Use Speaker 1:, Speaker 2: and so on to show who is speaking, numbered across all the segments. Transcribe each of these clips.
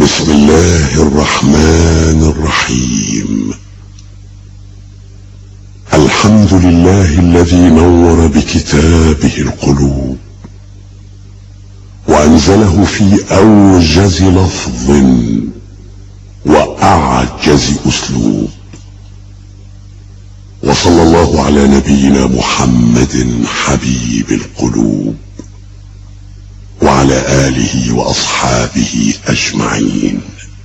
Speaker 1: بسم الله الرحمن الرحيم الحمد لله الذي نور بكتابه القلوب وانزله في اوجز لفظ واعجز اسلوب وصلى الله على نبينا محمد حبيب القلوب وعلى آله وأصحابه أجمعين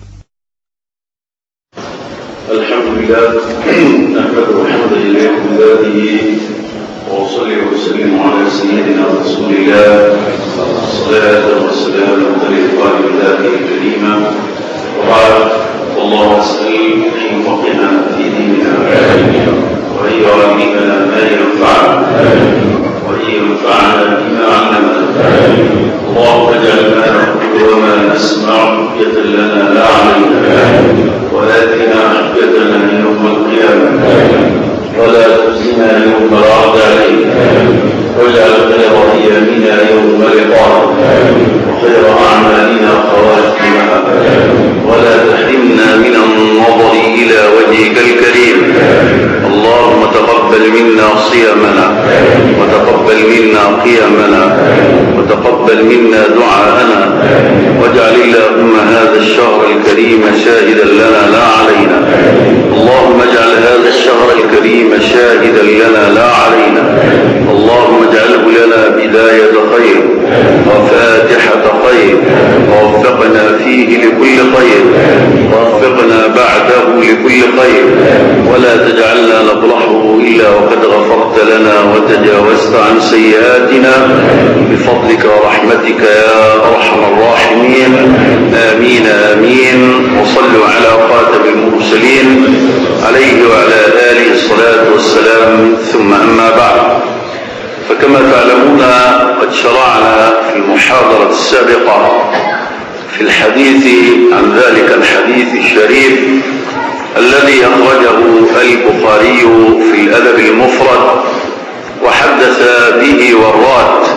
Speaker 2: الحمد لله نحمده حمدا لله ذاته واصلي واسلم على سيدنا رسول الله صلاه وسلاما طريقا لله الكريمه وبعد والله اسال ان يفقهنا في ديننا وان يعلمنا ما ينفعنا وان ينفعنا بما علمنا اللهم اجعل ما نقول وما نسمع حجة لنا لا علينا وآتنا حجتنا يوم القيامة ولا تخزنا يوم العرض علينا واجعل خير ايامنا يوم لقائك وخير اعمالنا خواتمها ولا تحرمنا من النظر الى وجهك الكريم اللهم تقبل منا صيامنا وتقبل منا قيامنا وتقبل منا دعاءنا واجعل اللهم هذا الشهر الكريم شاهدا لنا لا علينا اللهم اجعل هذا الشهر الكريم شاهدا لنا لا علينا اللهم اجعله لنا بداية خير وفاتحة خير ووفقنا فيه لكل خير ووفقنا بعده لكل خير ولا تجعلنا نبرحه إلا وقد غفرت لنا وتجاوزت عن سيئاتنا بفضلك ورحمتك يا أرحم الراحمين آمين آمين وصلوا على خاتم المرسلين عليه وعلى آله الصلاة والسلام ثم أما بعد فكما تعلمون قد شرعنا في المحاضرة السابقة في الحديث عن ذلك الحديث الشريف الذي أخرجه البخاري في الأدب المفرد وحدث به ورات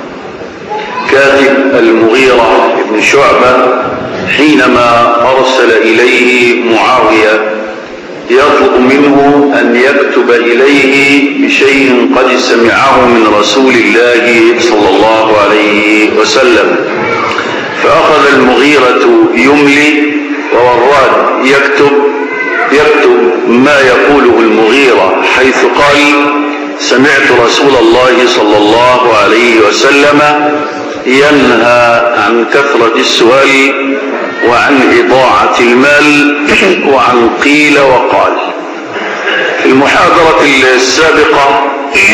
Speaker 2: كاتب المغيرة بن شعبة حينما أرسل إليه معاوية يطلب منه أن يكتب إليه بشيء قد سمعه من رسول الله صلى الله عليه وسلم فأخذ المغيرة يملي ووراد يكتب يكتب ما يقوله المغيرة حيث قال سمعت رسول الله صلى الله عليه وسلم ينهى عن كثرة السؤال وعن إضاعة المال وعن قيل وقال في المحاضرة السابقة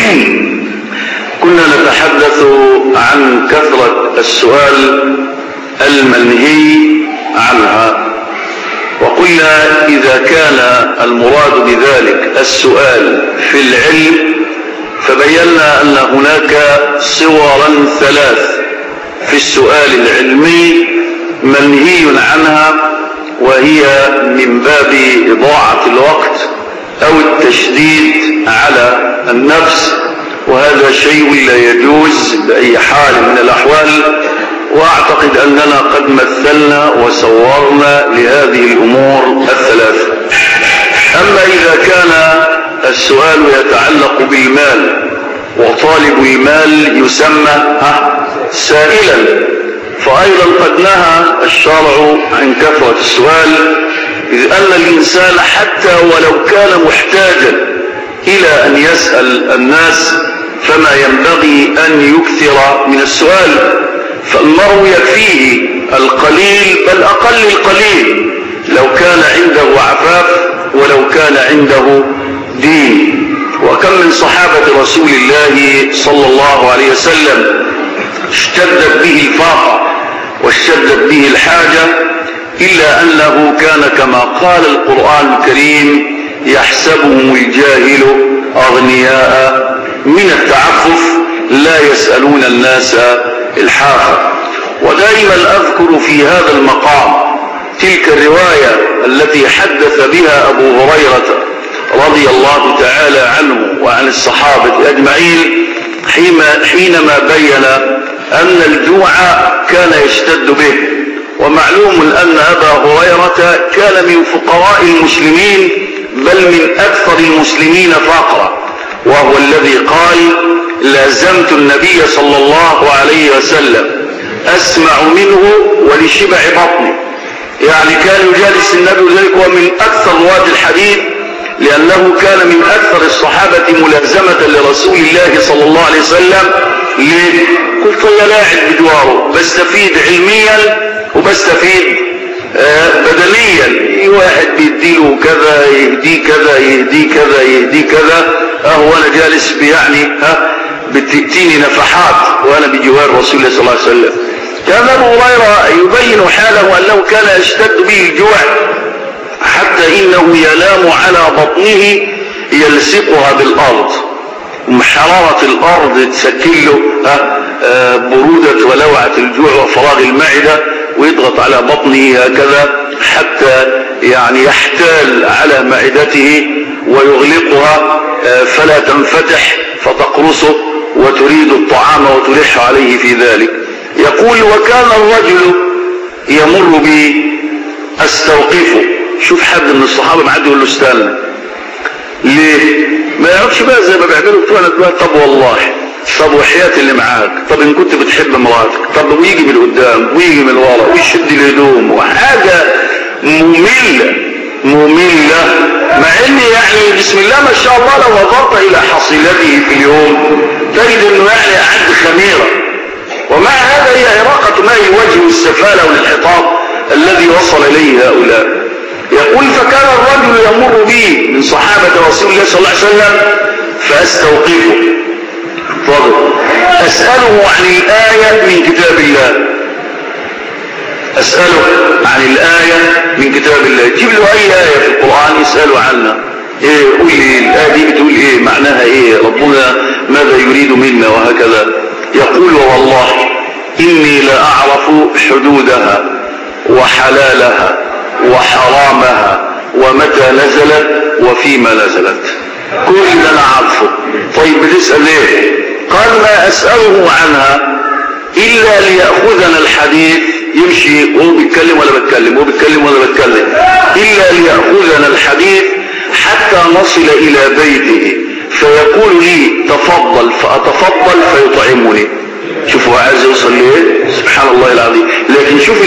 Speaker 2: كنا نتحدث عن كثرة السؤال المنهي عنها وقلنا إذا كان المراد بذلك السؤال في العلم فبينا أن هناك صورا ثلاث في السؤال العلمي منهي عنها وهي من باب إضاعة الوقت أو التشديد على النفس وهذا شيء لا يجوز بأي حال من الأحوال وأعتقد أننا قد مثلنا وصورنا لهذه الأمور الثلاث أما إذا كان السؤال يتعلق بالمال وطالب المال يسمى سائلا فأيضا قد نهى الشرع عن كثرة السؤال إذ أن الإنسان حتى ولو كان محتاجا إلى أن يسأل الناس فما ينبغي أن يكثر من السؤال فالمرء يكفيه القليل بل أقل القليل لو كان عنده عفاف ولو كان عنده دين وكم من صحابة رسول الله صلى الله عليه وسلم اشتدت به الفاقة واشتدت به الحاجة إلا أنه كان كما قال القرآن الكريم يحسبهم الجاهل أغنياء من التعفف لا يسألون الناس الحافة ودائما أذكر في هذا المقام تلك الرواية التي حدث بها أبو هريرة رضي الله تعالى عنه وعن الصحابة أجمعين حينما بين أن الجوع كان يشتد به ومعلوم أن أبا هريرة كان من فقراء المسلمين بل من أكثر المسلمين فقرا وهو الذي قال لازمت النبي صلى الله عليه وسلم أسمع منه ولشبع بطني يعني كان يجالس النبي ذلك هو من أكثر رواد الحديث لأنه كان من أكثر الصحابة ملازمة لرسول الله صلى الله عليه وسلم ليه؟ قلت يا لاعب بدواره بستفيد علميا وبستفيد آه بدنيا واحد بيديله كذا يهديه كذا يهديه كذا يهديه كذا اهو انا جالس يعني ها بتأتيني نفحات وانا بجوار رسول الله صلى الله عليه وسلم كان ابو هريره يبين حاله انه كان يشتد به الجوع حتى انه ينام على بطنه يلصقها بالارض حرارة الارض تسكن له آه برودة ولوعة الجوع وفراغ المعدة ويضغط على بطنه هكذا حتى يعني يحتال على معدته ويغلقها آه فلا تنفتح فتقرصه وتريد الطعام وتلح عليه في ذلك يقول وكان الرجل يمر بي استوقفه شوف حد من الصحابة معدي يقول له استنى ليه ما يعرفش بقى زي ما بيعملوا بتوعنا دلوقتي طب والله طب وحياة اللي معاك طب ان كنت بتحب مراتك طب ويجي من قدام ويجي من ورا ويشد الهدوم وحاجة مملة مملة مع ان يعني بسم الله ما شاء الله لو نظرت الى حصيلته في اليوم تجد انه يعني اعد خميرة ومع هذا هي إراقة ماء الوجه والسفالة والانحطاط الذي وصل إليه هؤلاء يقول فكان الرجل يمر بي من صحابة رسول الله صلى الله عليه وسلم فأستوقفه فضل أسأله عن الآية من كتاب الله أسأله عن الآية من كتاب الله جيب له أي آية في القرآن يسأله عنها إيه قول لي الآية دي بتقول إيه معناها إيه ربنا ماذا يريد منا وهكذا يقول والله إني لأعرف حدودها وحلالها وحرامها ومتى نزلت وفيما نزلت كل ده انا عارفه طيب بتسأل ليه قال ما أسأله عنها إلا ليأخذنا الحديث يمشي وهو بيتكلم ولا بتكلم وهو بيتكلم ولا بتكلم إلا ليأخذنا الحديث حتى نصل إلى بيته فيقول لي تفضل فأتفضل فيطعمني شوفوا عايز يوصل ليه سبحان الله العظيم لكن شوف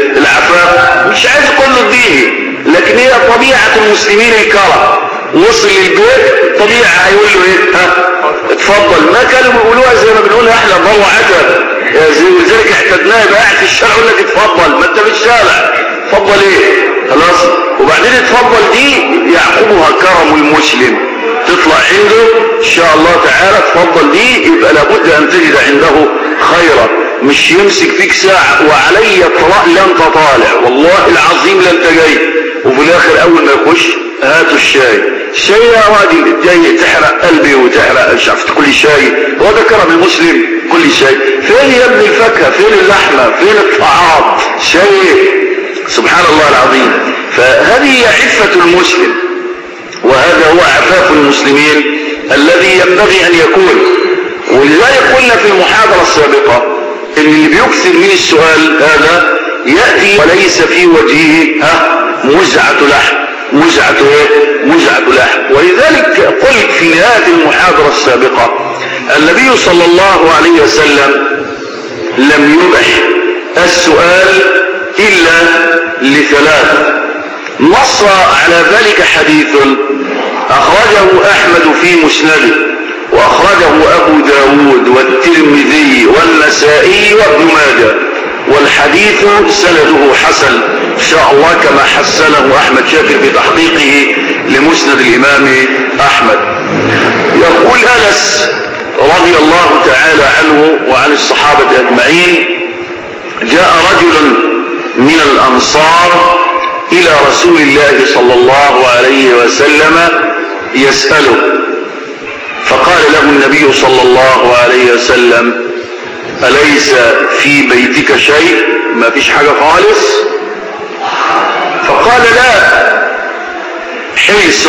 Speaker 2: العفاف مش عايز يقول له الديني لكن هي طبيعة المسلمين الكرم وصل للبيت طبيعة هيقول له ايه ها اتفضل ما كانوا بيقولوها زي ما بنقولها احنا ضوء عتب زي ولذلك احتدناه يبقى قاعد في الشارع يقول لك اتفضل ما انت في الشارع اتفضل ايه خلاص وبعدين اتفضل دي يعقبها كرم المسلم تطلع عنده ان شاء الله تعالى تفضل دي يبقى لابد ان تجد عنده خيرا مش يمسك فيك ساعة وعلي الطلاق لن تطالع والله العظيم لن تجي وفي الاخر اول ما يخش هاتوا الشاي الشاي يا راجل جاي تحرق قلبي وتحرق مش عرفت كل شاي هو ده كرم المسلم كل شاي فين يا ابن الفاكهه فين اللحمه فين الطعام شاي سبحان الله العظيم فهذه هي عفه المسلم وهذا هو عفاف المسلمين الذي ينبغي ان يكون ولذلك قلنا في المحاضرة السابقة ان اللي بيكثر من السؤال هذا يأتي وليس في وجهه ها مزعة لحم مزعة ايه مزعة لحم ولذلك قلت في نهاية المحاضرة السابقة النبي صلى الله عليه وسلم لم يبح السؤال الا لثلاث نص على ذلك حديث اخرجه احمد في مسنده واخرجه ابو داود والترمذي والنسائي وابن ماجه والحديث سنده حسن ان شاء الله كما حسنه احمد شاكر في تحقيقه لمسند الامام احمد يقول انس رضي الله تعالى عنه وعن الصحابة اجمعين جاء رجل من الانصار الى رسول الله صلى الله عليه وسلم يسأله فقال له النبي صلى الله عليه وسلم أليس في بيتك شيء ما فيش حاجة خالص فقال لا حلس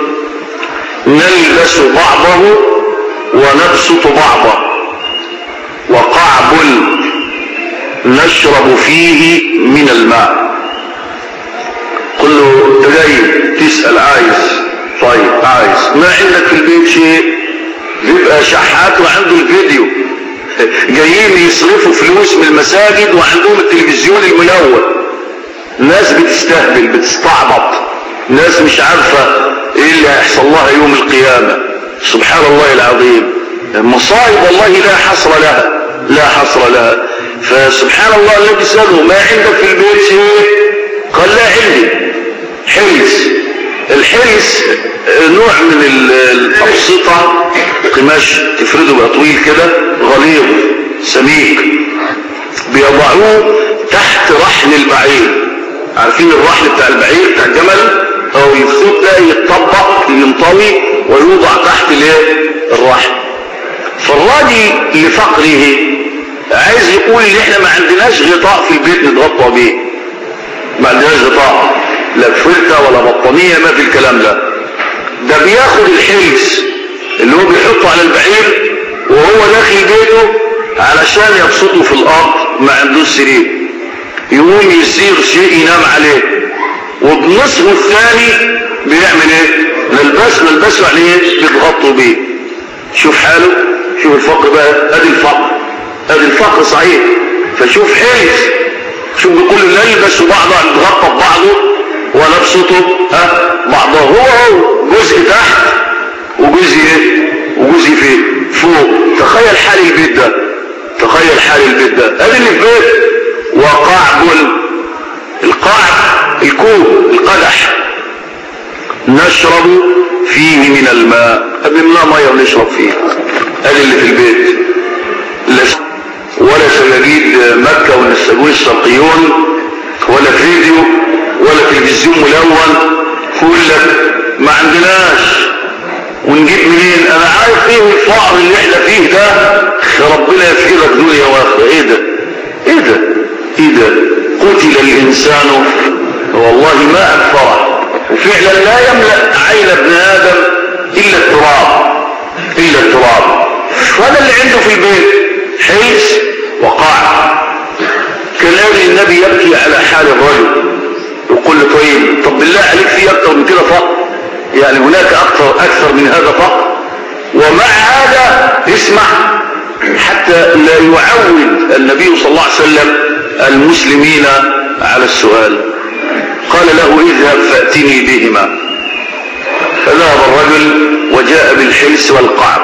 Speaker 2: نلبس بعضه ونبسط بعضه وقعب نشرب فيه من الماء قل له انت جاي تسأل عايز طيب عايز ما عندك في البيت شيء بيبقى شحات وعنده الفيديو جايين يصرفوا فلوس من المساجد وعندهم التلفزيون الملون ناس بتستهبل بتستعبط ناس مش عارفة ايه اللي هيحصل لها يوم القيامة سبحان الله العظيم مصائب والله لا حصر لها لا حصر لها فسبحان الله الذي سأله ما عندك في البيت شيء قال لا عندي حلس الحلس نوع من الأبسطة قماش تفرده بقى طويل كده غليظ سميك بيضعوه تحت رحل البعير عارفين الرحل بتاع البعير بتاع الجمل او الخيط ده يتطبق ينطوي ويوضع تحت الايه الرحل فالراجل لفقره عايز يقول ان احنا ما عندناش غطاء في البيت نتغطى بيه ما عندناش غطاء لا فلتة ولا بطانية ما في الكلام ده ده بياخد الحلس اللي هو بيحطه على البعير وهو داخل بيته علشان يبسطه في الارض ما عندوش سرير يقوم يصير شيء ينام عليه وبنصفه الثاني بيعمل ايه ملبس ملبسه عليه بيتغطوا بيه شوف حاله شوف الفقر بقى ادي الفقر ادي الفقر صحيح فشوف حلس شوف بيقول نلبس بعض نتغطى ببعضه ونبسطه ها بعضه هو هو جزء تحت وجزء ايه وجزء فين فوق تخيل حال البيت ده تخيل حال البيت ده ادي اللي في بيت وقعب القعب الكوب القدح نشرب فيه من الماء قبلنا ميه ونشرب فيه ادي اللي في البيت ولا سجاجيد مكة والنساجون الشرقيون ولا فيديو ولا تلفزيون ملون يقول لك ما عندناش ونجيب منين انا عارف ايه الفقر اللي احنا فيه ده ربنا يفقدك دنيا واخره ايه ده ايه ده ايه ده قتل الانسان والله ما اكفره وفعلا لا يملأ عين ابن ادم الا التراب الا التراب هذا اللي عنده في البيت حيث وقع كلام النبي يبكي على حال الرجل يقول له طيب طب بالله عليك في اكتر من كده فقر يعني هناك اكثر اكثر من هذا فقر ومع هذا اسمع حتى لا يعود النبي صلى الله عليه وسلم المسلمين على السؤال قال له اذهب فاتني بهما فذهب الرجل وجاء بالحلس والقعب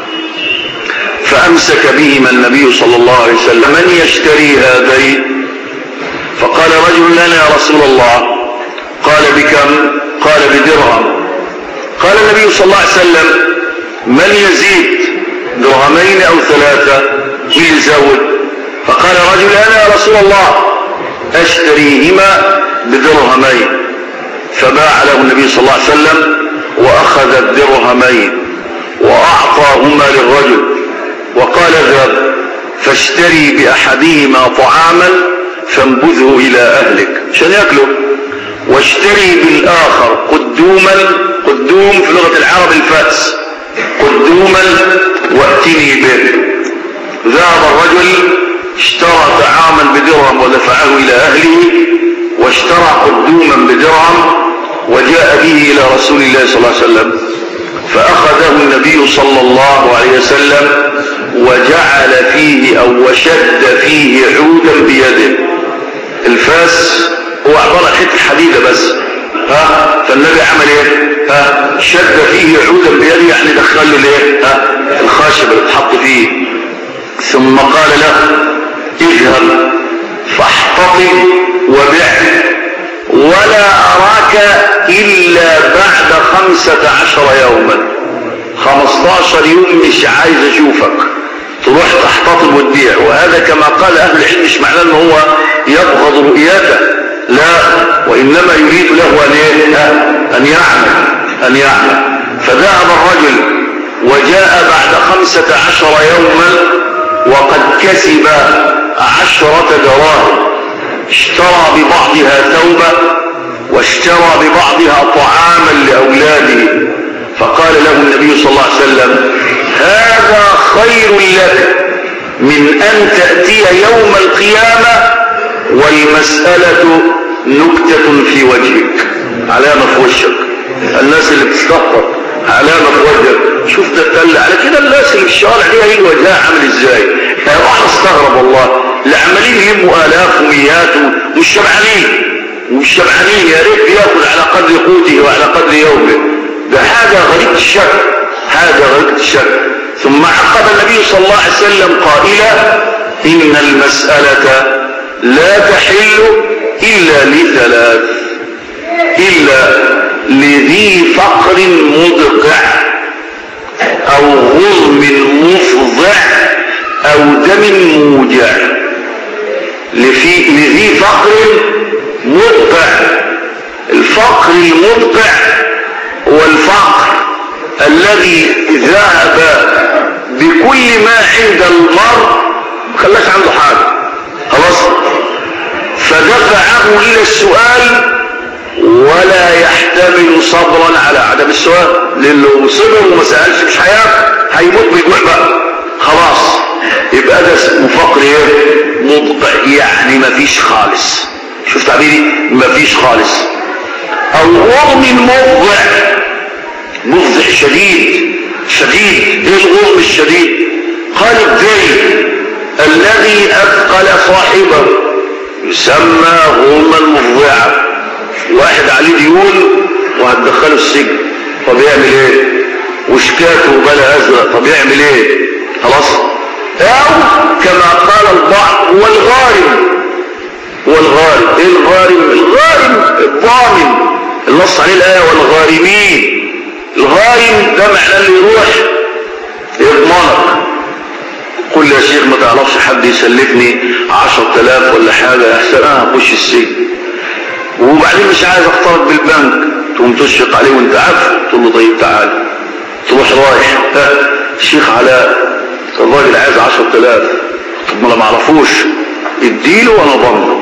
Speaker 2: فامسك بهما النبي صلى الله عليه وسلم من يشتري هذين فقال رجل لنا يا رسول الله قال بكم قال بدرهم قال النبي صلى الله عليه وسلم من يزيد درهمين او ثلاثة مين يزود فقال رجل انا يا رسول الله اشتريهما بدرهمين فباع له النبي صلى الله عليه وسلم واخذ الدرهمين واعطاهما للرجل وقال اذهب فاشتري باحدهما طعاما فانبذه الى اهلك عشان ياكله واشتري بالاخر قدوما قدوم في لغة العرب الفأس قدوما واتني به ذهب الرجل اشترى طعاما بدرهم ودفعه الى اهله واشترى قدوما بدرهم وجاء به الى رسول الله صلى الله عليه وسلم فاخذه النبي صلى الله عليه وسلم وجعل فيه او وشد فيه عودا بيده الفاس هو عبارة عن حته حديدة بس ها فالنبي عمل ايه ها شد فيه عودا بيده يعني دخل له الايه ها الخاشب اللي اتحط فيه ثم قال له اذهب فاحتطب وبع ولا اراك الا بعد خمسة عشر يوما خمستاشر يوم مش عايز اشوفك تروح تحتطب وتبيع وهذا كما قال اهل العلم مش معناه ان هو يبغض رؤيته لا وانما يريد له ان ان يعمل ان يعمل فذهب الرجل وجاء بعد خمسة عشر يوما وقد كسب عشرة دراهم اشترى ببعضها ثوبا واشترى ببعضها طعاما لأولاده فقال له النبي صلى الله عليه وسلم هذا خير لك من أن تأتي يوم القيامة والمسألة نكتة في وجهك علامة في وشك الناس اللي بتستغفر علامة في وجهك شوف ده تل على كده الناس اللي في الشوارع دي هي وجهها عامل ازاي انا استغرب والله اللي عمالين يهموا الاف ومئات ومش شبعانين ومش شبعانين يا ريت بياخد على قدر قوته وعلى قدر يومه ده حاجة غريبة الشك حاجة غريبة الشك ثم عقب النبي صلى الله عليه وسلم قائلا إن المسألة لا تحل إلا لثلاث إلا لذي فقر مدقع أو غرم مفضع أو دم موجع لفي لذي فقر مدقع الفقر المدقع هو الفقر الذي ذهب بكل ما عند المرء خلاش عنده حاجة خلاص فدفعه الى السؤال ولا يحتمل صبرا على عدم السؤال لانه صبر وما سالش مش هياكل هيموت بالجوع بقى خلاص يبقى ده اسمه فقر ايه مبطع يعني مفيش خالص شوف تعبيري مفيش خالص او غرم مفضع مفضع شديد شديد ايه الغرم الشديد قال الدين الذي اثقل صاحبه يسمى غرما مفضعا واحد عليه ديون وهتدخله السجن طب يعمل ايه وشكاته بلا ازرق طب يعمل ايه خلاص او كما قال البعض هو الغارم هو الغارم ايه الغارم الغارم الضامن النص عليه الايه والغارمين الغارم ده معناه اللي يروح يضمنك قل يا شيخ ما تعرفش حد يسلفني عشر تلاف ولا حاجة احسن انا هخش السجن وبعدين مش عايز اختلط بالبنك تقوم تشفق عليه وانت عارف تقول له طيب تعال تروح رايح ها الشيخ علاء الراجل عايز عشر تلاف طب ما انا معرفوش اديله وانا ضمنه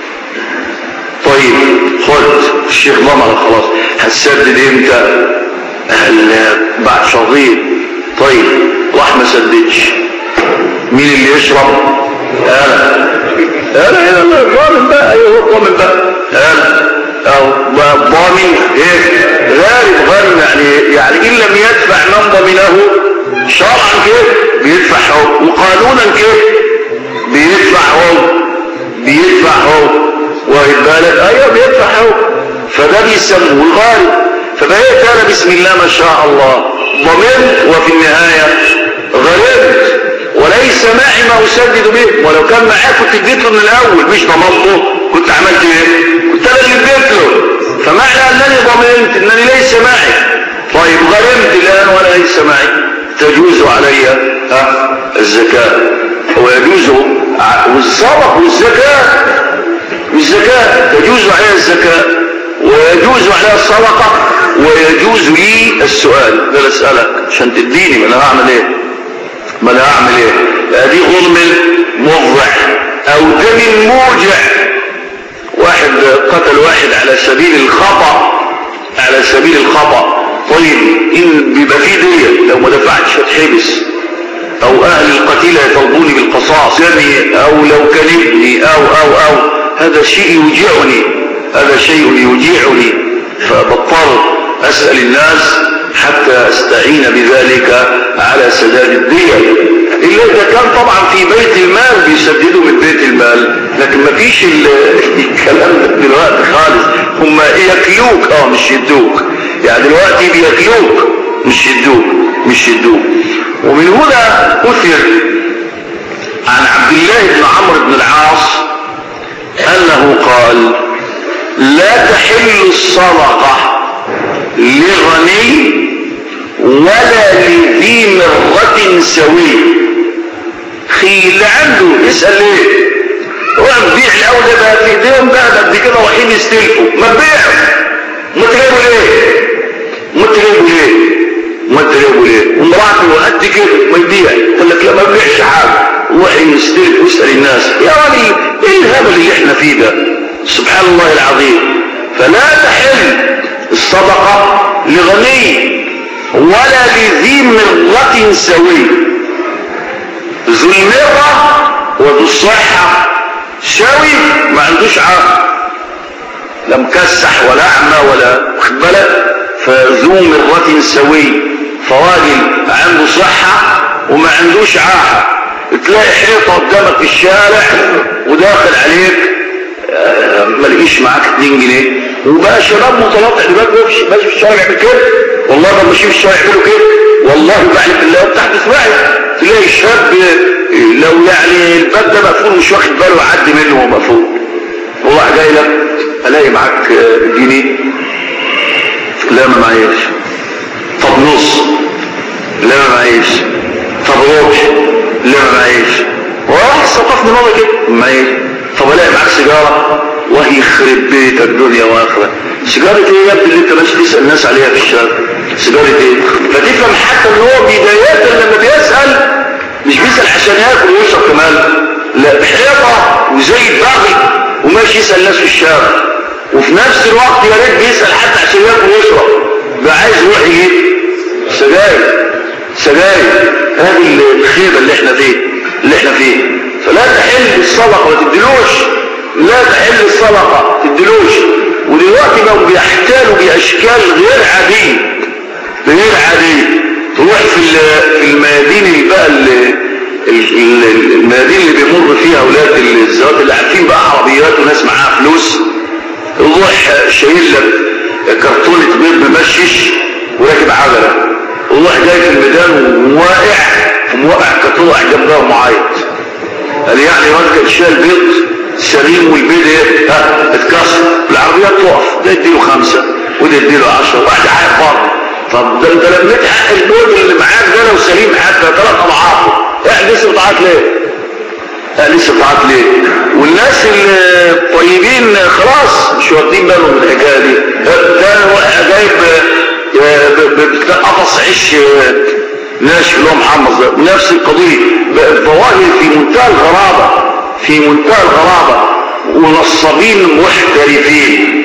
Speaker 2: طيب خد الشيخ ضمنك خلاص هتسدد امتى قال بعد شهرين طيب راح ما سددش مين اللي يشرب انا انا هنا الضامن بقى ايوه الضامن بقى انا او ضامن ايه غارب غارب يعني يعني ان لم يدفع من ضمنه شرعا كده بيدفع هو وقانونا كده بيدفع هو بيدفع هو واخد بالك ايوه بيدفع هو فده بيسموه الغارب فبقيت انا بسم الله ما شاء الله ضمنت وفي النهايه غربت وليس معي ما اسدد به ولو كان معاه كنت اديت له من الاول مش ضمنته كنت عملت ايه كنت انا اللي اديت له فمعنى انني ضمنت انني ليس معي طيب غرمت الان وانا ليس معي تجوز علي ها الزكاه ويجوز والصدق والزكاه والزكاه تجوز علي الزكاه ويجوز علي الصدقه ويجوز لي السؤال ده اسالك عشان تديني ما انا هعمل ايه ما انا هعمل ايه ادي غرم موضع او دم موجع واحد قتل واحد على سبيل الخطأ على سبيل الخطأ طيب ان بيبقى فيه دية لو ما دفعتش هتحبس او اهل القتيلة يطلبوني بالقصاص يعني او لو كان ابني او او او هذا شيء يوجعني هذا شيء يوجعني فبضطر اسأل الناس حتى استعين بذلك على سداد الدية إلا إذا كان طبعا في بيت المال بيسددوا من بيت المال لكن ما فيش الكلام ده دلوقتي خالص هم ياكلوك اه مش يدوك يعني دلوقتي بياكلوك مش يدوك مش يدوك ومن هنا أثر عن عبد الله بن عمرو بن العاص أنه قال لا تحل الصدقة لغني ولا لذي مرة سوي خي اللي عنده يسأل ليه هو بيع الاول ده بقى في ايديهم بقى قد كده رايحين يستلفوا ما تبيعوا ما تجيبوا ليه ما تجيبوا ليه ما تجيبوا ليه ومراته قد كده ما يبيع يقول لك لا ما بيعش حاجه روح يستلف ويسال الناس يا راجل ايه الهبل اللي احنا فيه ده سبحان الله العظيم فلا تحل الصدقه لغني ولا لذي مرة سوي ذو المرة وذو الصحة سوي ما عندوش عقل لا مكسح ولا اعمى ولا واخد بالك فذو مرة سوي فراجل عنده صحة وما عندوش عاهة تلاقي حيطة قدامك في الشارع وداخل عليك آه، ما لقيش معاك 2 جنيه وبقى شباب متنطع دلوقتي ماشي ماشي في الشارع يعمل كده والله ما ماشيين في الشارع يعملوا كده والله بعلم بالله تحت اسمعي تلاقي شاب لو يعني الباب ده مقفول مش واخد باله يعدي منه وهو مقفول والله جاي لك الاقي معاك جنيه لا ما معيش طب نص لا ما معيش طب ربع لا ما معيش وراح صففني مرة كده ما معيش طب الاقي معاك سيجارة الله يخرب بيتك الدنيا واخرة سيجارة ايه يا ابني اللي انت ماشي تسأل الناس عليها في الشارع سيجارة ايه فتفهم حتى ان هو بداية لما بيسأل مش بيسأل عشان ياكل ويشرب كمان لا حيطة وزي البغي وماشي يسأل الناس في الشارع وفي نفس الوقت يا ريت بيسأل حتى عشان ياكل ويشرب ده عايز يروح يجيب سجاير سجاير هذه الخيبة اللي احنا فيه اللي احنا فيه فلا تحل الصدقة ما تدلوش لا تحل الصدقة تدلوش ودلوقتي بقوا بيحتالوا بأشكال غير عادية غير عادية تروح في في الميادين اللي بقى الميادين اللي بيمر فيها اولاد الزواج اللي عارفين بقى عربيات وناس معاها فلوس يروح شايل لك كرتونة بيض ممشش وراكب عجلة والله جاي في الميدان وواقع وموقع كرتونة جنبها ومعيط قال يعني الواد كان شايل بيض سليم والبيض ايه ها اتكسر العربيات تقف ده يديله خمسة وده يديله عشرة واحد عارف بره طب ده انت لميت حق البيض اللي معاك ده لو سليم حتى ثلاث اضعافه يعني لسه بتعيط ليه؟ لا لسه بتعيط ليه؟ والناس الطيبين خلاص مش واخدين بالهم من الحكايه دي ده جايب قفص عيش ناشف اللي هو محمص ده ونفس القضيه الظواهر في منتهى الغرابه في منتهى الغرابه ونصابين محترفين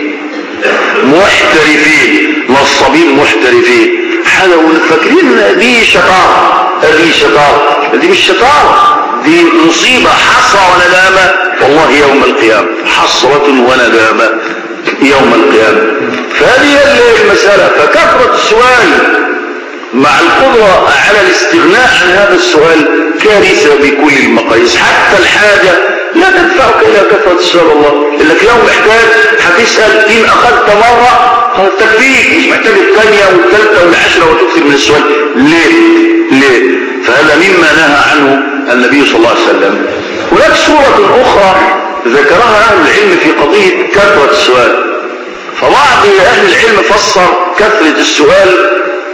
Speaker 2: محترفين نصابين محترفين حاجه فاكرين دي شطاره دي شطاره دي مش شطاره دي مصيبه حسره وندامه والله يوم القيامه حسره وندامه يوم القيامه فهذه المساله فكثره السؤال مع القدرة على الاستغناء عن هذا السؤال كارثة بكل المقاييس حتى الحاجة لا تدفعك إلى كثرة السؤال الله لأنك لو محتاج هتسأل إن أخذت مرة تكفيك مش محتاج الثانية والثالثة والعشرة وتكثر من السؤال ليه؟ ليه؟ فهذا مما نهى عنه النبي صلى الله عليه وسلم هناك سورة أخرى ذكرها أهل العلم في قضية كثرة السؤال فبعض أهل العلم فسر كثرة السؤال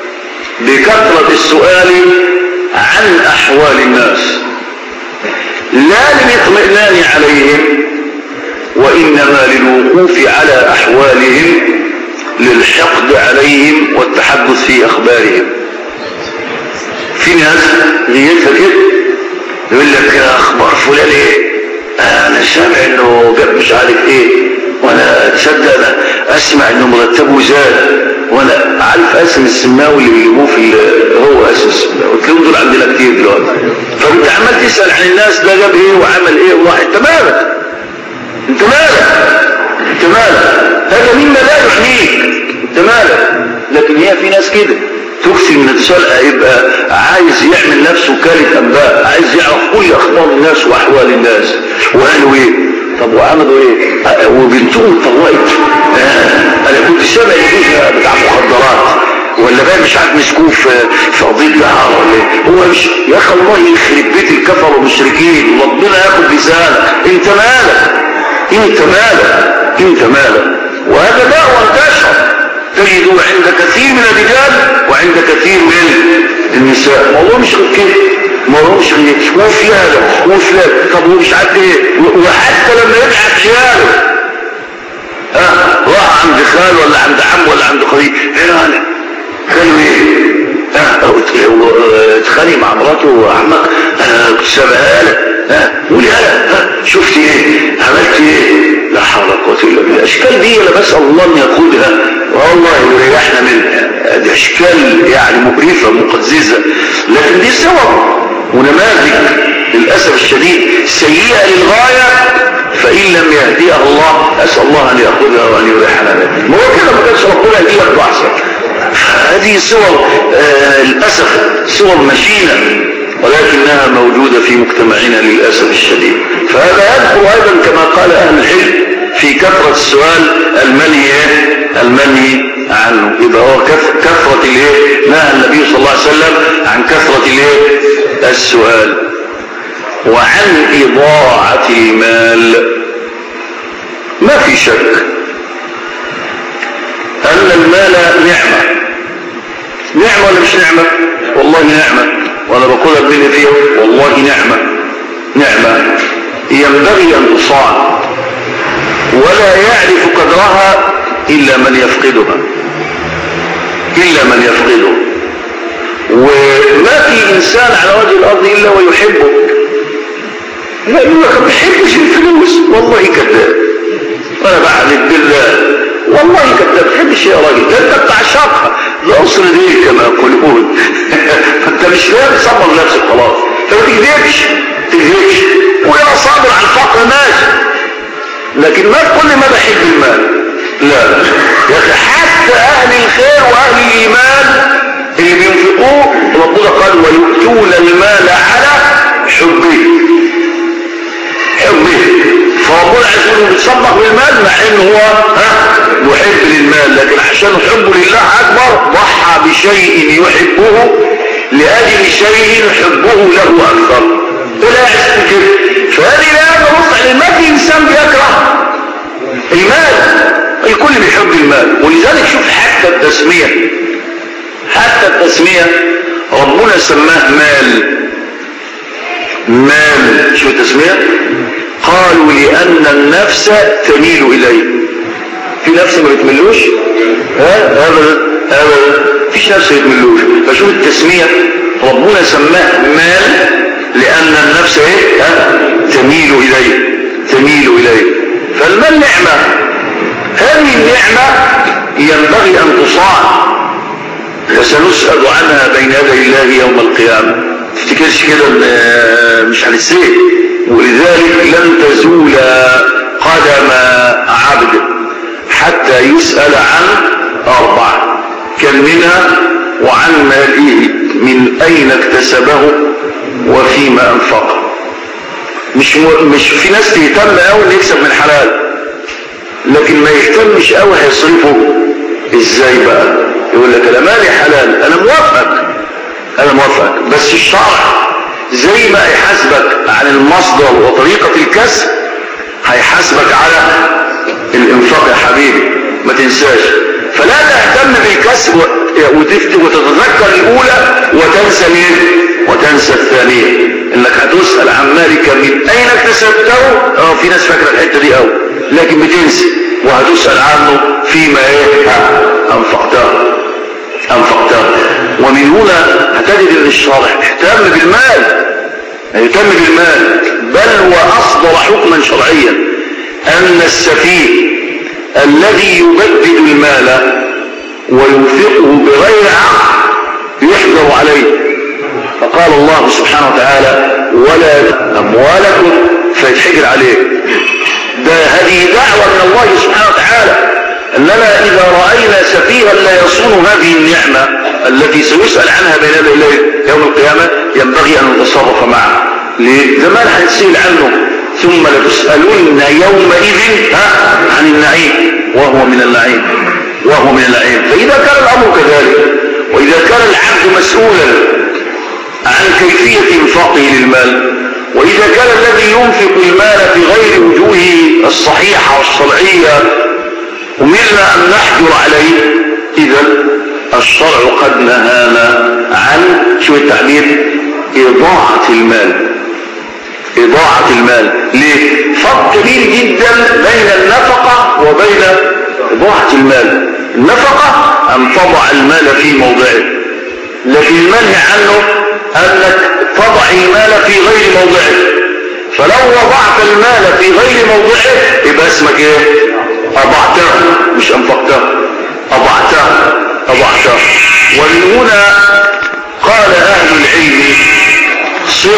Speaker 2: بكثرة السؤال عن أحوال الناس لا للاطمئنان عليهم وإنما للوقوف على أحوالهم للحقد عليهم والتحدث في أخبارهم في ناس نيتها كده يقول لك يا أخبار فلان إيه أنا سامع إنه جاب مش عارف إيه وأنا تصدق أنا أسمع إنه مرتبه زاد وانا عارف اسم السماوي اللي بيجيبوه في هو اسم السماوي تلاقيهم دول عندنا كتير دلوقتي فانت عمال تسال عن الناس ده جاب ايه وعمل ايه وراح انت مالك انت مالك انت مالك هذا مما لا يعنيك انت مالك لكن هي في ناس كده تكثر من السؤال يبقى عايز يعمل نفسه كالة انباء عايز يعرف كل اخبار الناس واحوال الناس وقالوا ايه طب وعملوا ايه أه وبنتهم طلقت آه انا كنت سامع جوزها بتاع مخدرات ولا بقى مش عارف مسكوه في في قضيه دهر ولا ايه هو مش يا اخي الله يخرب بيت الكفر والمشركين ربنا ياخد لسانك انت مالك انت مالك انت مالك وهذا داء وانتشر تجد عند كثير من الرجال وعند كثير من النساء الموضوع مش غير كده الموضوع مش غير وفلان وفلان طب هو مش عارف ايه وحتى لما يبعت عياله ها راح عند خال ولا عند عم ولا عند قريب هنا قالوا ايه ها اتخانق مع مراته وعمك انا كنت سامعها لك ها قولي انا شفت ايه عملت ايه لا حول ولا قوه الا بالله الاشكال دي انا بسال الله ان يقودها والله يريحنا منها دي اشكال يعني مقرفه مقززه لكن دي صور ونماذج للأسف الشديد سيئة للغاية فإن لم يهديها الله أسأل الله أن يأخذها وأن يريحنا منها ما هو كده ما كانش ربنا يهدي لك أحسن هذه صور آه للأسف صور مشينة ولكنها موجودة في مجتمعنا للأسف الشديد فهذا يذكر أيضا كما قال أهل العلم في كثرة السؤال المنهي المنهي عنه يبقى هو كثرة الايه نهى النبي صلى الله عليه وسلم عن كثرة الايه السؤال وعن إضاعة المال ما في شك أن المال نعمة نعمة ولا مش نعمة والله نعمة وأنا بقولها بيني فيها والله نعمة نعمة ينبغي أن تصان ولا يعرف قدرها إلا من يفقدها إلا من يفقده وما في إنسان على وجه الأرض إلا ويحبه لا يقول لك ما بحبش الفلوس والله كذاب أنا بعلم بالله والله كذاب بحبش يا راجل ده أنت بتعشقها ده أصل دي كما يقولون فأنت مش فاهم تصبر نفسك خلاص فما تكذبش تكذبش ويا صابر على الفقر ماشي لكن ما تقول لي ما بحب المال لا يا اخي حتى اهل الخير واهل الايمان اللي بينفقوه ربنا قال ويؤتون المال على حبه حبه فربنا عايز يقول بيتصدق بالمال مع انه هو ها محب للمال لكن عشان حبه لله اكبر ضحى بشيء يحبه لاجل شيء حبه له اكثر ولا يحس كده فهذه لا نبص ما في انسان بيكره المال الكل بيحب المال ولذلك شوف حتى التسمية حتى التسمية ربنا سماه مال مال شو التسمية قالوا لأن النفس تميل إليه في نفس ما بتملوش ها أبدا أبدا فيش نفس ما بتملوش فشوف التسمية ربنا سماه مال لأن النفس ايه ها تميل إليه تميل إليه فالمال نعمة هذه النعمة ينبغي أن تصان وسنسأل عنها بين يدي الله يوم القيامة تفتكرش كده مش هنسيه ولذلك لن تزول قدم عبد حتى يسأل عن أربعة كم منها وعن ماله من أين اكتسبه وفيما أنفقه مش م... مش في ناس تهتم قوي انه يكسب من حلال لكن ما يهتمش قوي هيصرفه ازاي بقى يقول لك انا مالي حلال انا موافقك انا موافقك بس الشرع زي ما هيحاسبك عن المصدر وطريقة الكسب هيحاسبك على الانفاق يا حبيبي ما تنساش فلا تهتم بالكسب وتتذكر الاولى وتنسى الايه وتنسى الثانية انك هتسأل عن مالك من اين اكتسبته اه في ناس فاكرة الحتة دي قوي لكن بتنسي وهتسأل عنه فيما ايه انفقته انفقته ومن هنا هتجد ان الشرع اهتم بالمال يهتم بالمال بل واصدر حكما شرعيا ان السفيه الذي يبدد المال وينفقه بغير عقل يحذر عليه فقال الله سبحانه وتعالى ولا اموالكم فيتحجر عليه ده هذه دعوة من الله سبحانه وتعالى اننا اذا رأينا سفيها لا يصون هذه النعمة التي سيسأل عنها بين يدي الله يوم القيامة ينبغي ان نتصرف معه ليه؟ زمان هنسئل عنه ثم لتسألن يومئذ عن النعيم وهو من النعيم وهو من النعيم فإذا كان الأمر كذلك وإذا كان العبد مسؤولا عن كيفية انفاقه للمال وإذا كان الذي ينفق المال في غير وجوهه الصحيحة والشرعية أمرنا أن نحجر عليه إذا الشرع قد نهانا عن شو التعبير إضاعة المال إضاعة المال ليه؟ فرق كبير جدا بين النفقة وبين إضاعة المال النفقة أن تضع المال في موضعه لكن المنهي عنه أنك تضع المال في غير موضعه فلو وضعت المال في غير موضعه يبقى اسمك ايه أضعته مش أنفقته أضعته أضعته ومن هنا قال أهل العلم صل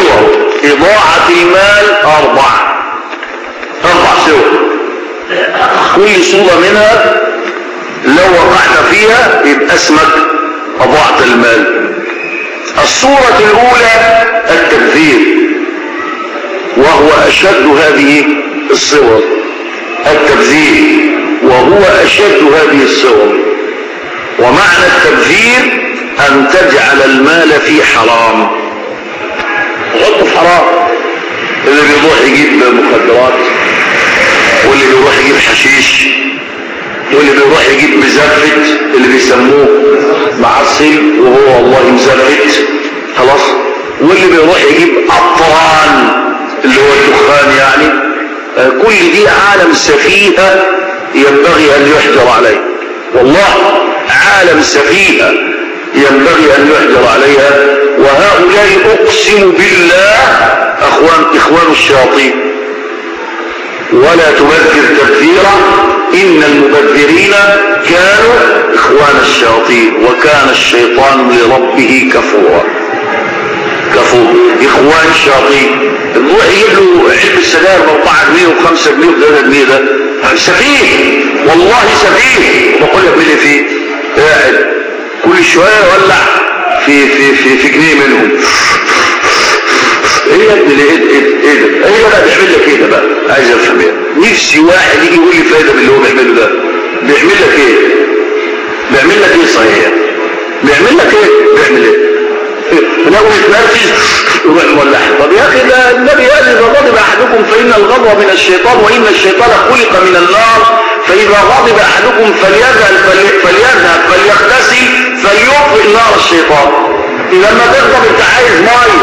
Speaker 2: إضاعة المال أربعة أربع صور كل صورة منها لو وقعت فيها يبقى اسمك أضعت المال الصورة الأولى التبذير وهو أشد هذه الصور التبذير وهو أشد هذه الصور ومعنى التبذير أن تجعل المال في حرام تحطه في حرام اللي بيروح يجيب مخدرات واللي بيروح يجيب حشيش واللي بيروح يجيب مزفت اللي بيسموه معصل وهو والله مزفت خلاص واللي بيروح يجيب قطران اللي هو الدخان يعني آه كل دي عالم سفيهة ينبغي ان يحجر عليه والله عالم سفيهة ينبغي ان يحجر عليها وهؤلاء اقسم بالله اخوان اخوان الشياطين ولا تبذر تبذيرا ان المبذرين كانوا اخوان الشياطين وكان الشيطان لربه كفورا كفور اخوان الشياطين نروح يجيب له علبه السجاير ب 4 جنيه و5 جنيه و3 جنيه ده سفيه والله سفيه بقول لك مين فيه قاعد كل شويه يولع في في في في جنيه منهم ايه يا ابني ايه ايه ايه ده ايه بقى بيعمل لك ايه ده بقى عايز افهم ايه نفسي واحد يجي يقول لي فايده من اللي هو بيعمله ده بيعمل لك ايه بيعمل لك ايه صحيح بيعمل لك ايه بيعمل ايه لو يتنرفز يروح مولع طب يا اخي ده النبي قال اذا غضب احدكم فان الغضب من الشيطان وان الشيطان خلق من النار فاذا غضب احدكم فليذهب فليذهب فليغتسل فليطفئ نار الشيطان اذا ما تغضب انت عايز ميه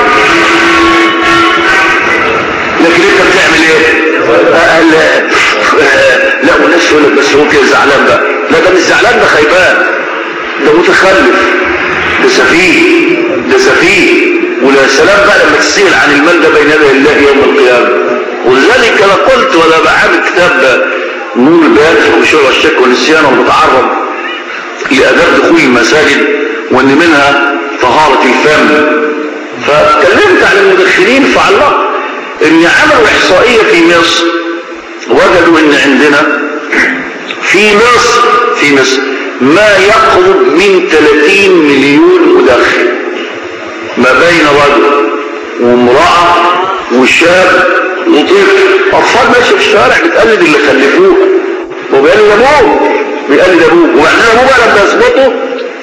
Speaker 2: لكن انت بتعمل ايه قال لا والناس يقول لك بس هو كده زعلان بقى لا ده مش زعلان ده خيبان ده متخلف ده سفيه ده سفيه ولا سلام بقى لما تسأل عن المال ده بين يدي الله يوم القيامة ولذلك انا قلت وانا بعمل كتاب نور البيان في خشوع الشك والنسيان ومتعرض لاداب دخول المساجد وان منها طهارة الفم فاتكلمت عن المدخلين فعلقت ان عملوا احصائية في مصر وجدوا ان عندنا في مصر في مصر ما يقرب من 30 مليون مدخن ما بين رجل وامرأة وشاب وطفل اطفال ماشي في الشارع بتقلد اللي خلفوه وبيقلد ابوه بيقلد ابوه وبعدين ابوه بقى لما يظبطه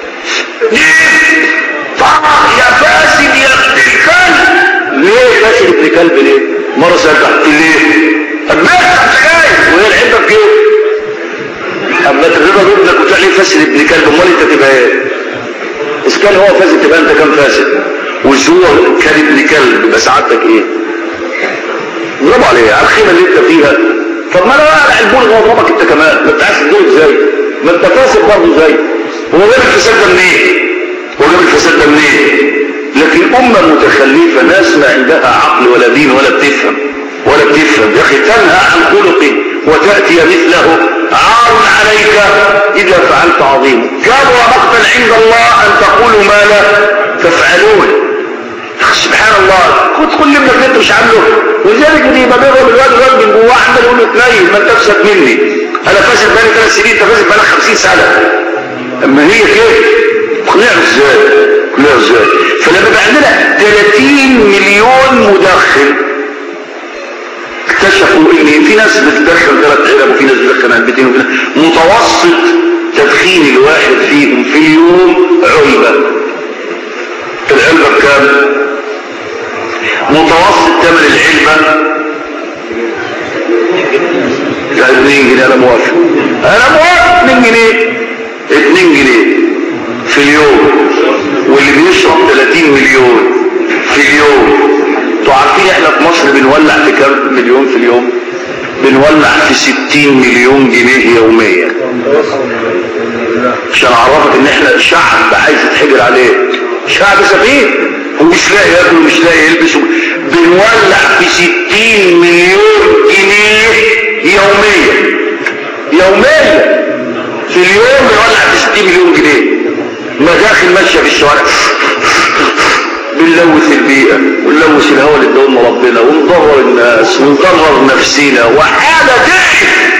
Speaker 2: طبعا يا فاسد يا ابن الكلب ليه فاسد ابن كلب ليه مرة سألت ليه اما افتح سجاير وهي العلبة في جيبه اما تغضب ابنك وتقول لي فاسد ابن كلب امال انت تبقى ايه اذا كان هو فاسد تبقى انت كم فاسد وش هو كان ابن كلب يبقى سعادتك ايه برافو عليه على الخيمه اللي انت فيها طب ما انا بقى البول غضبك انت كمان ما انت عايز تدور ازاي ما انت فاسد برضه ازاي هو جاب الفساد ده منين هو جاب الفساد ده منين لكن امه متخلفه ناس ما عندها عقل ولا دين ولا بتفهم ولا بتفهم يا اخي تنهى عن خلق وتاتي مثله عار عليك اذا فعلت عظيم كبر مقتا عند الله ان تقولوا ما لا تفعلون سبحان الله خد كل ابنك اللي انت مش عامله ولذلك دي ما بينهم الواد الواد من جواه عمال يقول له تنيل ما انت افسد مني انا فاسد بقالي ثلاث سنين انت فاسد بقالك 50 سنه اما هي كده اقنعه ازاي اقنعه ازاي فلما بقى عندنا 30 مليون مدخن اكتشفوا ان في ناس بتدخن ثلاث علب وفي ناس بتدخن علبتين وفي ناس متوسط تدخين الواحد فيهم في اليوم علبه العلبه بكام متوسط ثمن العلبه يعني 2 جنيه انا موافق انا موافق 2 جنيه 2 جنيه في اليوم واللي بيشرب 30 مليون في اليوم انتوا عارفين احنا في مصر بنولع في كام مليون في اليوم بنولع في 60 مليون جنيه يوميا عشان اعرفك ان احنا شعب عايز يتحجر عليه شعب سفيه ومش لاقي ياكل ومش لاقي يلبس بنولع في 60 مليون جنيه يوميا يوميا في اليوم بنولع في 60 مليون جنيه مداخل ماشيه في الشوارع بنلوث البيئة ونلوث الهواء اللي ادولنا ربنا ونضرر الناس ونضرر نفسنا وحاجة تقرف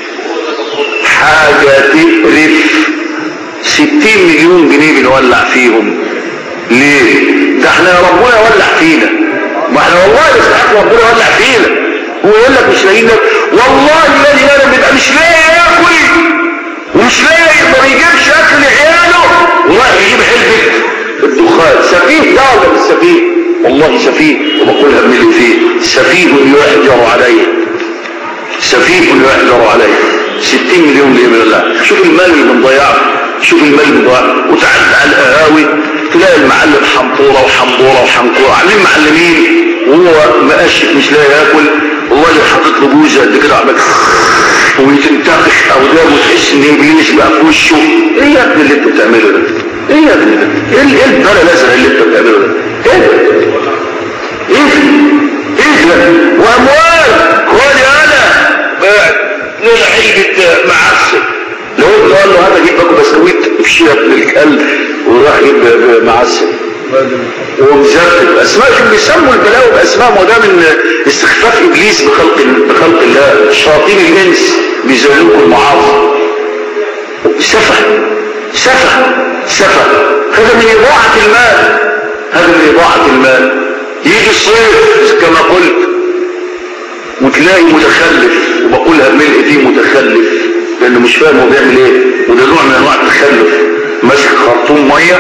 Speaker 2: حاجة تقرف ستين مليون جنيه بنولع فيهم ليه ده احنا يا ربنا يولع فينا ما احنا والله نستحق ربنا يولع فينا هو يقول لك مش لاقيين ناكل. والله الذي لا بيبقى مش لاقي ياكل ومش لاقي ما بيجيبش اكل لعياله وراح يجيب علبه الدخان سفيه ده ولا مش سفيه والله سفيه وبقولها من اللي فيه سفيه يحجر عليه سفيه يحجر عليه 60 مليون ليه من الله شوف المال اللي بنضيعه شوف المال اللي بنضيعه وتعال على القهاوي تلاقي المعلم حنطوره وحنطوره وحنطوره عاملين معلمين وهو مقشف مش لاقي ياكل والله اللي حاطط له بوزه قد كده عمال ويتنتفخ او ده وتحس ان ابليس بقى في وشه ايه يا ابني اللي انت بتعمله ده؟ ايه يا ابني ده؟ ايه ال- ايه البلا الازرق اللي انت بتعمله ده؟ ايه ده؟ ايه ده؟ ايه ده؟ واموال خد انا بعد لنا علبه معسل لو انت قال له هذا جيب باكو بسكويت في ابن الكلب وراح يجيب معسل ومزرتب اسماء كانوا بيسموا البلاوي باسماء ما ده من استخفاف ابليس بخلق بخلق الله شياطين الانس بيزولوكم المعاصي سفه سفه سفه هذا من اضاعه المال هذا من اضاعه المال يجي الصيف كما قلت وتلاقي متخلف وبقولها بملء دي متخلف لانه مش فاهم هو بيعمل ايه وده نوع من انواع التخلف ماسك خرطوم ميه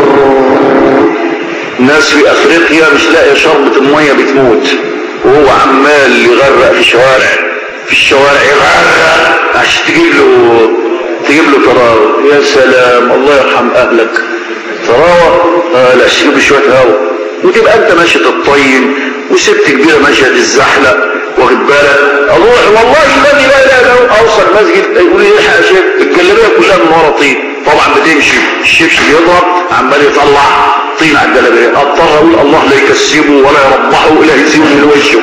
Speaker 2: ناس في افريقيا مش لاقيه شربة المية بتموت وهو عمال يغرق في الشوارع في الشوارع يغرق عشان تجيب له تجيب له طراوه يا سلام الله يرحم اهلك طراوه آه لا شرب شويه هوا وتبقى انت ماشي تطين وست كبيره ماشيه تتزحلق واخد بالك اروح والله الذي لا اله الا هو اوصل مسجد يقول لي الحق يا شيخ الجلابيه كلها من ورا طين طبعا بتمشي الشبشب يضرب عمال يطلع طين على الجلابيه اضطر اقول الله لا يكسبه ولا يربحه ولا يزيده من وشه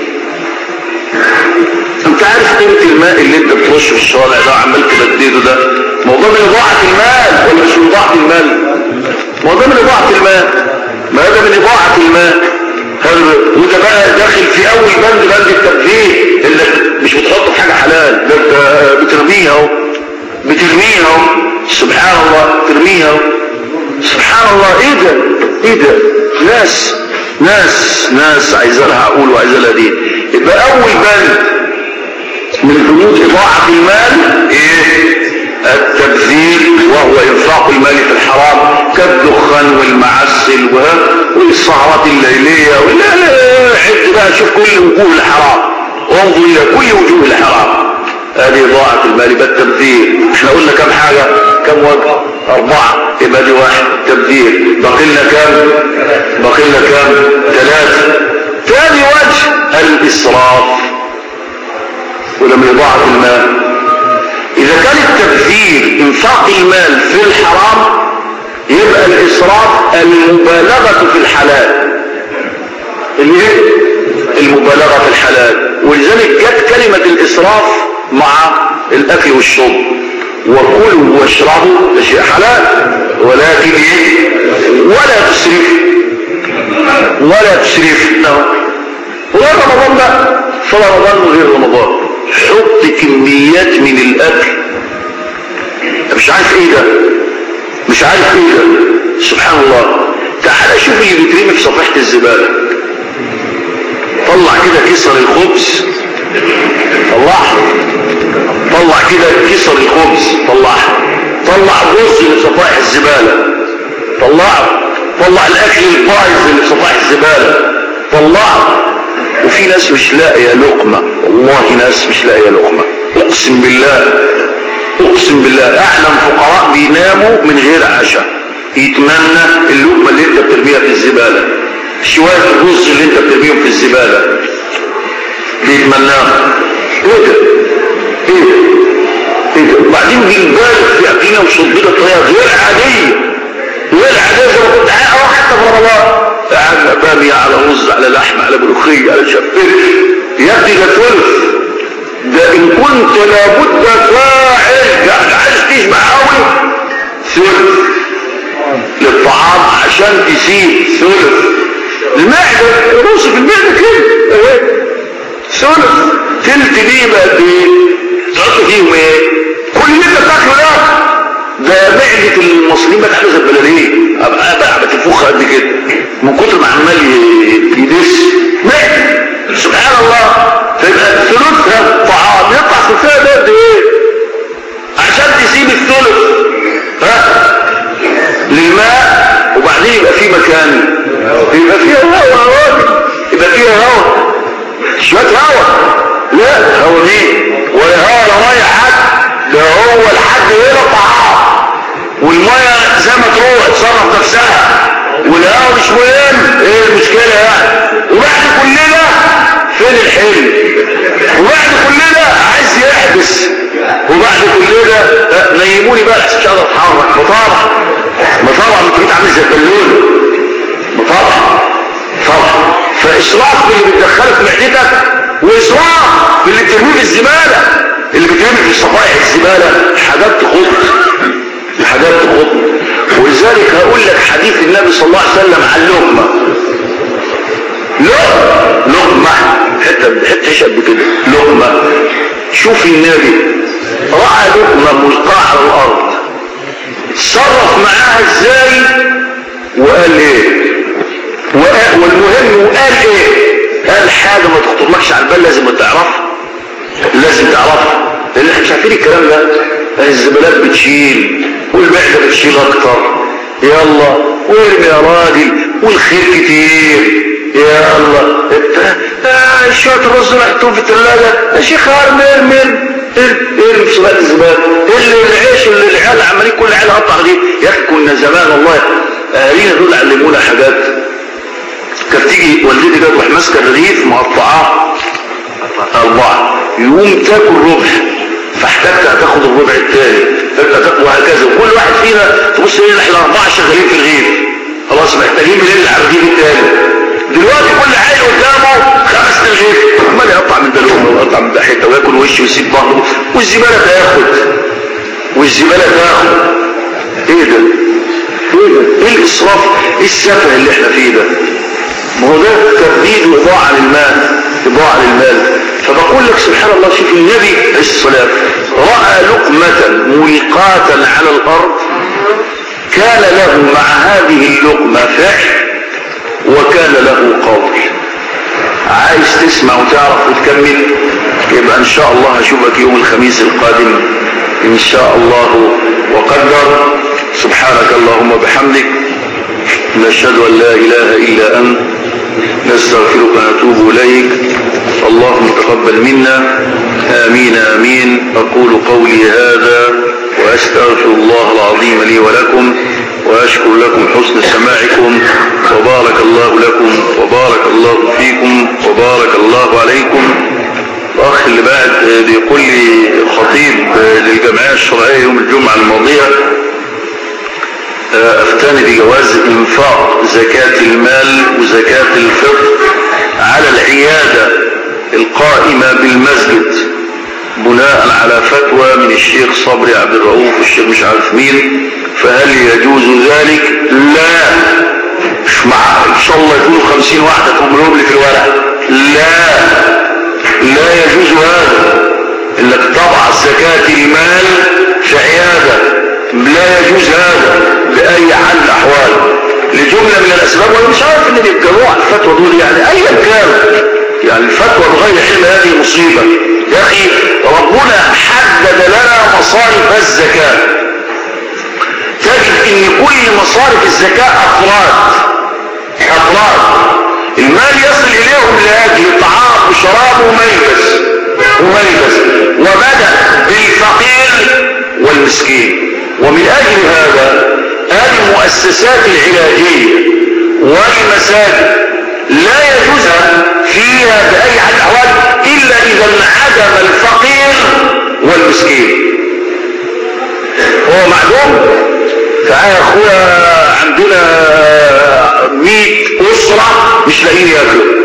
Speaker 2: انت عارف قيمه الماء اللي انت بترشه في الشوارع ده وعمال تبدده ده موضوع من اضاعه المال ولا مش من اضاعه المال موضوع من اضاعه المال ما هذا من اضاعه المال هذا وده بقى داخل في اول بند بند التبذير انك مش بتحط في حاجه حلال ده انت بترميها اهو بترميها اهو سبحان الله ترميها اهو سبحان الله ايه ده ايه ده ناس ناس ناس عايزه لها عقول وعايزه لها دين يبقى اول بند من بنود اضاعه المال ايه التبذير وهو انفاق المال في الحرام كالدخان والمعسل والسهرات الليليه ولا لا عد بقى شوف كل وجوه الحرام انظر الى كل وجوه الحرام هذه اضاعه المال يبقى التبذير احنا قلنا كم حاجه كم وجه اربعه يبقى دي واحد تبذير باقي لنا كم باقي لنا كم ثلاثه ثاني وجه الاسراف وده من اضاعه المال اذا كان التبذير انفاق المال في الحرام يبقى الاسراف المبالغه في الحلال اللي هي المبالغه في الحلال ولذلك جت كلمه الاسراف مع الاكل والشرب وكلوا واشربوا ده شيء حلال ولكن ايه ولا تسرف ولا تسرف غير رمضان بقى صلاه رمضان وغير رمضان حط كميات من الاكل انت مش عارف ايه ده مش عارف ايه ده سبحان الله تعال شوف اللي بيترمي في صفيحه الزباله طلع كده كسر الخبز طلعها طلع كده كسر الخبز طلعها طلع الرز اللي في صفائح الزباله طلعه طلع الاكل البايظ اللي في صفائح الزباله طلعه وفي ناس مش لاقيه لقمه والله ناس مش لاقيه لقمه اقسم بالله اقسم بالله اعلم فقراء بيناموا من غير عشاء يتمنى اللقمه اللي انت بترميها في الزباله شويه الرز اللي انت بترميهم في الزباله بيتمناها ايه ده ايه ده ايه ده وبعدين بيبالغ في اكلنا وشربنا بطريقه غير عاديه غير عاديه زي ما كنت اه حتى في رمضان قاعد بامية على رز على لحم على ملوخية على شفير يا ابني ده ثلث ده ان كنت لابد فاعل يعني عايز تشبع قوي ثلث للطعام عشان يسيب ثلث المعدة رص في المعدة كده اهي ثلث تلت دي بقى قد ايه تحط فيهم ايه كل اللي انت بتاكله ده ده معدة المصريين بقت عامله زي البلديه ابقى بقى بتنفخ قد كده من كتر ما عمال ي- يدس معدة سبحان الله فيبقى ثلثها طعام يطلع ثلثها ده قد ايه عشان تسيب الثلث ها للماء وبعدين يبقى في مكان يبقى فيها هواء يا راجل يبقى فيها هواء شوية هواء لا هواء مين ولا هواء ولا مية حد ده هو الحد هنا طعام والمية زي ما تروح تصرف نفسها والهواء مش مهم ايه المشكلة يعني وبعد كل ده فين الحلم وبعد كل ده عايز يحبس وبعد كل ده آه، نيموني بقى عشان مش قادر اتحرك مطابع مطابع انت بقيت عامل زي البالون مطابع طبعا فاسراف باللي بتدخله في معدتك واسراف باللي بترميه في الزباله اللي بترمي في صفائح الزباله حاجات تخط حاجات تخط ولذلك هقول لك حديث النبي صلى الله عليه وسلم عن اللقمه لقمه لقمه حته حته ايش قد كده لقمه شوف النبي راى لقمه ملقاه على الارض تصرف معاها ازاي وقال ايه وقال والمهم وقال ايه قال حاجه ما تخطرلكش على البال لازم تعرفها لازم تعرفها لان احنا مش عارفين الكلام ده الزبالات بتشيل والمعده بتشيل اكتر يلا وارمي يا راجل والخير كتير يا الله انت آه شويه الرز محطوط في الثلاجه يا شيخ ارمي ارمي ارمي ارمي في صباح الزباله اللي العيش اللي العيال عمالين كل عيال قطع دي يا اخي كنا زمان والله اهالينا دول علمونا حاجات كانت تيجي والدتي كانت تروح ماسكه الرغيف مقطعاه اربعه يقوم تاكل ربع فاحتاجت هتاخد الربع الثاني فانت وهكذا وكل واحد فينا تبص لنا احنا اربعه شغالين في الرغيف خلاص محتاجين منين على الرغيف الثاني دلوقتي كل عيل قدامه خمس رغيف عمال يقطع من ده لقمه ويقطع من ده حته وياكل وشه ويسيب ظهره والزباله تاخد والزباله تاخد ايه ده؟ ايه ده؟ ايه الاسراف؟ ايه السفه اللي احنا فيه ده؟ ما هو ده تبديد وإضاعة للمال إضاعة للمال فبقول لك سبحان الله شوف النبي عليه الصلاة رأى لقمة ملقاة على الأرض كان له مع هذه اللقمة فعل وكان له قول عايز تسمع وتعرف وتكمل يبقى ان شاء الله هشوفك يوم الخميس القادم ان شاء الله وقدر سبحانك اللهم وبحمدك نشهد ان لا اله الا انت نستغفرك ونتوب اليك اللهم تقبل منا امين امين اقول قولي هذا واستغفر الله العظيم لي ولكم واشكر لكم حسن سماعكم وبارك الله لكم وبارك الله فيكم وبارك الله عليكم الاخ اللي بعد بيقول لي خطيب للجمعيه الشرعيه يوم الجمعه الماضيه افتاني بجواز انفاق زكاة المال وزكاة الفطر على العيادة القائمة بالمسجد بناء على فتوى من الشيخ صبري عبد الرؤوف والشيخ مش عارف مين فهل يجوز ذلك لا مش مع ان شاء الله يكونوا خمسين واحدة تمرهم لي في الورق لا لا يجوز هذا انك تضع زكاة المال في عيادة لا يجوز هذا بأي حال الأحوال لجملة من الأسباب وأنا مش عارف إن بيتجمعوا على الفتوى دول يعني أيا كان يعني الفتوى بغير علم هذه مصيبة يا أخي ربنا حدد لنا مصارف الزكاة تجد إن كل مصارف الزكاة أفراد أفراد المال يصل إليهم لأجل طعام وشراب وملبس وملبس وبدأ بالفقير والمسكين ومن أجل هذا المؤسسات العلاجية والمساجد لا يجوز فيها بأي حال الأحوال إلا إذا انعدم الفقير والمسكين هو معلوم تعالى يا اخويا عندنا مئة أسرة مش لاقيين ياكلوا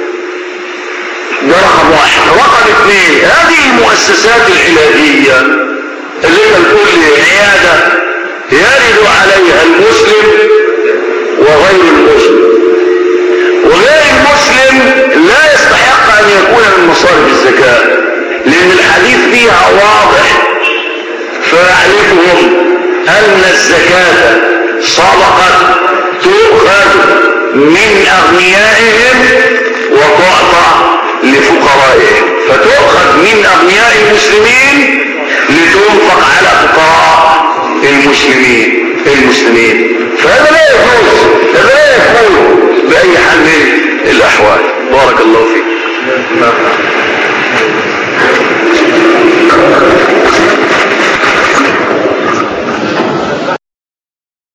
Speaker 2: ده رقم واحد رقم اثنين هذه المؤسسات العلاجية اللي هي كل عيادة يرد عليها المسلم وغير المسلم وغير المسلم لا يستحق ان يكون من مصارف الزكاة لان الحديث فيها واضح فاعرفهم ان الزكاة صدقة تؤخذ من اغنيائهم وتعطى لفقرائهم فتؤخذ من اغنياء المسلمين لتنفق على فقراء المسلمين المسلمين فهذا لا يجوز هذا لا يكون باي حال من الاحوال بارك الله فيك